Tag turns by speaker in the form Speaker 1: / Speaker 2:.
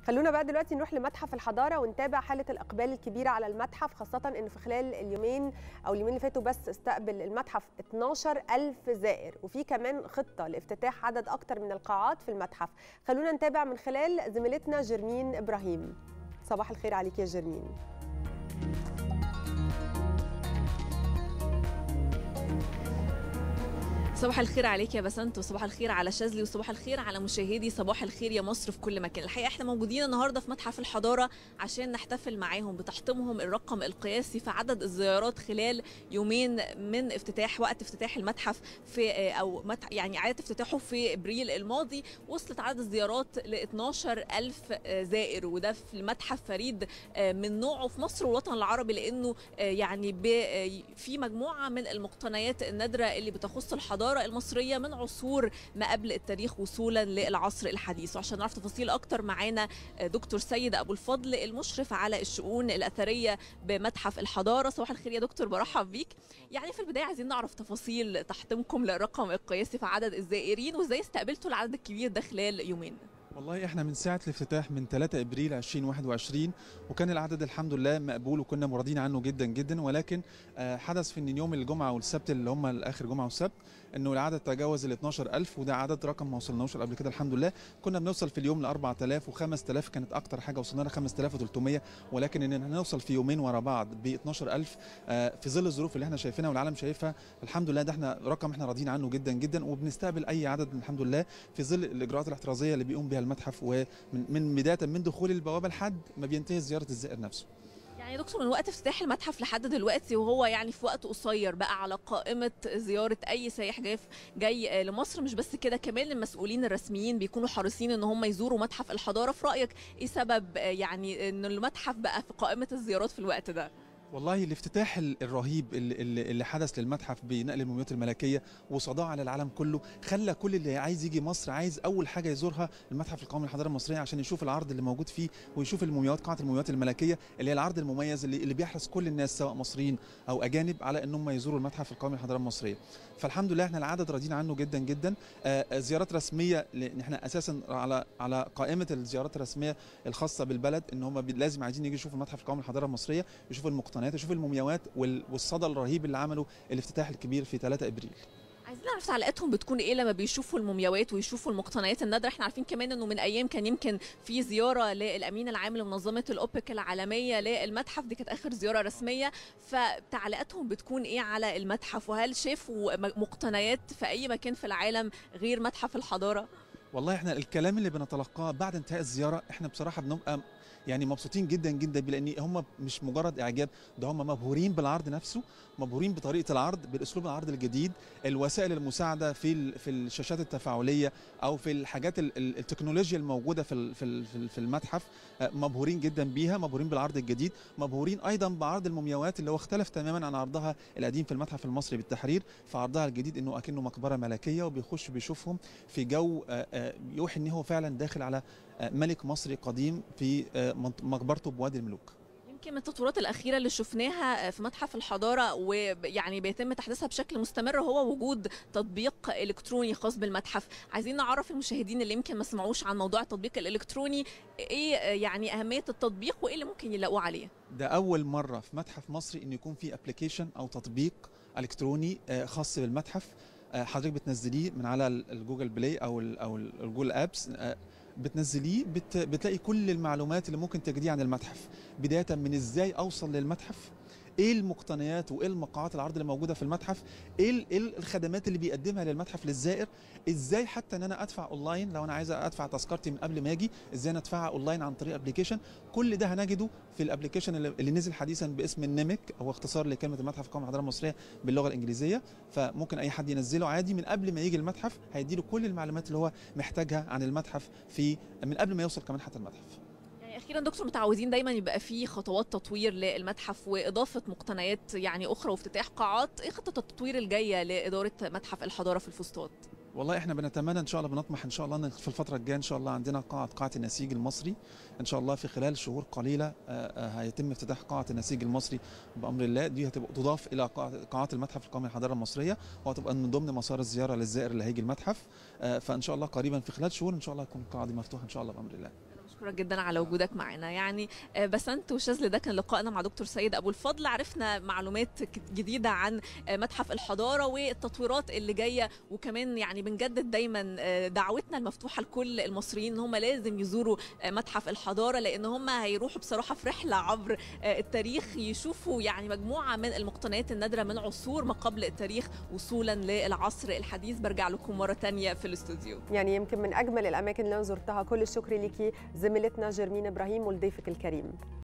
Speaker 1: خلونا بقى دلوقتي نروح لمتحف الحضاره ونتابع حاله الاقبال الكبيره على المتحف خاصه ان في خلال اليومين او اليومين اللي فاتوا بس استقبل المتحف 12 ألف زائر وفي كمان خطه لافتتاح عدد اكتر من القاعات في المتحف خلونا نتابع من خلال زميلتنا جرمين ابراهيم صباح الخير عليك يا جرمين
Speaker 2: صباح الخير عليك يا بسنت وصباح الخير على شاذلي وصباح الخير على مشاهدي صباح الخير يا مصر في كل مكان الحقيقه احنا موجودين النهارده في متحف الحضاره عشان نحتفل معاهم بتحطيمهم الرقم القياسي في عدد الزيارات خلال يومين من افتتاح وقت افتتاح المتحف في او مت يعني اعاده افتتاحه في ابريل الماضي وصلت عدد الزيارات ل 12 ألف زائر وده في المتحف فريد من نوعه في مصر والوطن العربي لانه يعني في مجموعه من المقتنيات النادره اللي بتخص الحضاره الحضاره المصريه من عصور ما قبل التاريخ وصولا للعصر الحديث وعشان نعرف تفاصيل اكتر معانا دكتور سيد ابو الفضل المشرف على الشؤون الاثريه بمتحف الحضاره صباح الخير يا دكتور برحب بيك يعني في البدايه عايزين نعرف تفاصيل تحطيمكم للرقم القياسي في عدد الزائرين وازاي استقبلتوا العدد الكبير ده خلال يومين
Speaker 3: والله احنا من ساعه الافتتاح من 3 ابريل 2021 وكان العدد الحمد لله مقبول وكنا مرضين عنه جدا جدا ولكن حدث في ان يوم الجمعه والسبت اللي هم اخر جمعه والسبت انه العدد تجاوز ال 12000 وده عدد رقم ما وصلناهوش قبل كده الحمد لله كنا بنوصل في اليوم ل 4000 و5000 كانت اكتر حاجه وصلنا لها 5300 ولكن ان نوصل في يومين ورا بعض ب 12000 في ظل الظروف اللي احنا شايفينها والعالم شايفها الحمد لله ده احنا رقم احنا راضيين عنه جدا جدا وبنستقبل اي عدد الحمد لله في ظل الاجراءات الاحترازيه اللي بيقوم بها المتحف ومن من بدايه من دخول البوابه لحد ما بينتهي زياره الزائر نفسه
Speaker 2: يعني دكتور من وقت افتتاح المتحف لحد دلوقتي وهو يعني في وقت قصير بقى على قائمه زياره اي سائح جاي جاي لمصر مش بس كده كمان المسؤولين الرسميين بيكونوا حريصين ان هم يزوروا متحف الحضاره في رايك ايه سبب يعني ان المتحف بقى في قائمه الزيارات في الوقت ده
Speaker 3: والله الافتتاح الرهيب اللي, اللي حدث للمتحف بنقل المومياوات الملكيه وصداع على العالم كله خلى كل اللي عايز يجي مصر عايز اول حاجه يزورها المتحف القومي للحضاره المصريه عشان يشوف العرض اللي موجود فيه ويشوف المومياوات قاعه المومياوات الملكيه اللي هي العرض المميز اللي, اللي بيحرص كل الناس سواء مصريين او اجانب على ان هم يزوروا المتحف القومي للحضاره المصريه فالحمد لله احنا العدد راضيين عنه جدا جدا آه زيارات رسميه لان احنا اساسا على على قائمه الزيارات الرسميه الخاصه بالبلد ان هم لازم عايزين يجي يشوفوا المتحف القومي للحضاره المصريه يشوفوا المقتنيات يشوفوا المومياوات والصدى الرهيب اللي عمله الافتتاح الكبير في 3 ابريل
Speaker 2: عايزين نعرف تعليقاتهم بتكون ايه لما بيشوفوا المومياوات ويشوفوا المقتنيات النادره احنا عارفين كمان انه من ايام كان يمكن في زياره للامين العام لمنظمه الاوبك العالميه للمتحف دي كانت اخر زياره رسميه فتعليقاتهم بتكون ايه على المتحف وهل شافوا مقتنيات في اي مكان في العالم غير متحف الحضاره
Speaker 3: والله احنا الكلام اللي بنتلقاه بعد انتهاء الزياره احنا بصراحه بنبقى يعني مبسوطين جدا جدا لان هم مش مجرد اعجاب ده هم مبهورين بالعرض نفسه مبهورين بطريقه العرض باسلوب العرض الجديد الوسائل المساعده في في الشاشات التفاعليه او في الحاجات التكنولوجيا الموجوده في في في المتحف مبهورين جدا بيها مبهورين بالعرض الجديد مبهورين ايضا بعرض المومياوات اللي هو اختلف تماما عن عرضها القديم في المتحف المصري بالتحرير فعرضها الجديد انه اكنه مقبره ملكيه وبيخش بيشوفهم في جو يوحي ان هو فعلا داخل على ملك مصري قديم في مقبرته بوادي الملوك
Speaker 2: يمكن من التطورات الأخيرة اللي شفناها في متحف الحضارة ويعني بيتم تحديثها بشكل مستمر هو وجود تطبيق إلكتروني خاص بالمتحف عايزين نعرف المشاهدين اللي يمكن ما سمعوش عن موضوع التطبيق الإلكتروني إيه يعني أهمية التطبيق وإيه اللي ممكن يلاقوه عليه
Speaker 3: ده أول مرة في متحف مصري إن يكون في أبليكيشن أو تطبيق إلكتروني خاص بالمتحف حضرتك بتنزليه من على الجوجل بلاي او ال او الجوجل ابس بتنزليه بت بتلاقي كل المعلومات اللي ممكن تجديها عن المتحف بدايه من ازاي اوصل للمتحف ايه المقتنيات وايه المقاعات العرض اللي موجوده في المتحف ايه ايه الخدمات اللي بيقدمها للمتحف للزائر ازاي حتى ان انا ادفع اونلاين لو انا عايز ادفع تذكرتي من قبل ما اجي ازاي انا ادفعها اونلاين عن طريق ابلكيشن كل ده هنجده في الابلكيشن اللي, اللي نزل حديثا باسم النمك هو اختصار لكلمه المتحف القومي للحضاره المصريه باللغه الانجليزيه فممكن اي حد ينزله عادي من قبل ما يجي المتحف هيديله كل المعلومات اللي هو محتاجها عن المتحف في من قبل ما يوصل كمان حتى المتحف
Speaker 2: اخيرا دكتور متعودين دايما يبقى في خطوات تطوير للمتحف واضافه مقتنيات يعني اخرى وافتتاح قاعات ايه خطه التطوير الجايه لاداره متحف الحضاره في الفسطاط
Speaker 3: والله احنا بنتمنى ان شاء الله بنطمح ان شاء الله ان في الفتره الجايه ان شاء الله عندنا قاعه قاعه النسيج المصري ان شاء الله في خلال شهور قليله هيتم افتتاح قاعه النسيج المصري بامر الله دي هتبقى تضاف الى قاعات المتحف القومي للحضاره المصريه وهتبقى من ضمن مسار الزياره للزائر اللي هيجي المتحف فان شاء الله قريبا في خلال شهور ان شاء الله تكون القاعه دي مفتوحه ان شاء الله بامر الله
Speaker 2: شكرا جدا على وجودك معنا يعني بسنت وشاذلي ده كان لقائنا مع دكتور سيد ابو الفضل عرفنا معلومات جديده عن متحف الحضاره والتطويرات اللي جايه وكمان يعني بنجدد دايما دعوتنا المفتوحه لكل المصريين ان هم لازم يزوروا متحف الحضاره لان هم هيروحوا بصراحه في رحله عبر التاريخ يشوفوا يعني مجموعه من المقتنيات النادره من عصور ما قبل التاريخ وصولا للعصر الحديث برجع لكم مره ثانيه في الاستوديو
Speaker 1: يعني يمكن من اجمل الاماكن اللي انا زرتها كل الشكر ليكي زميلتنا جرمين ابراهيم ولضيفك الكريم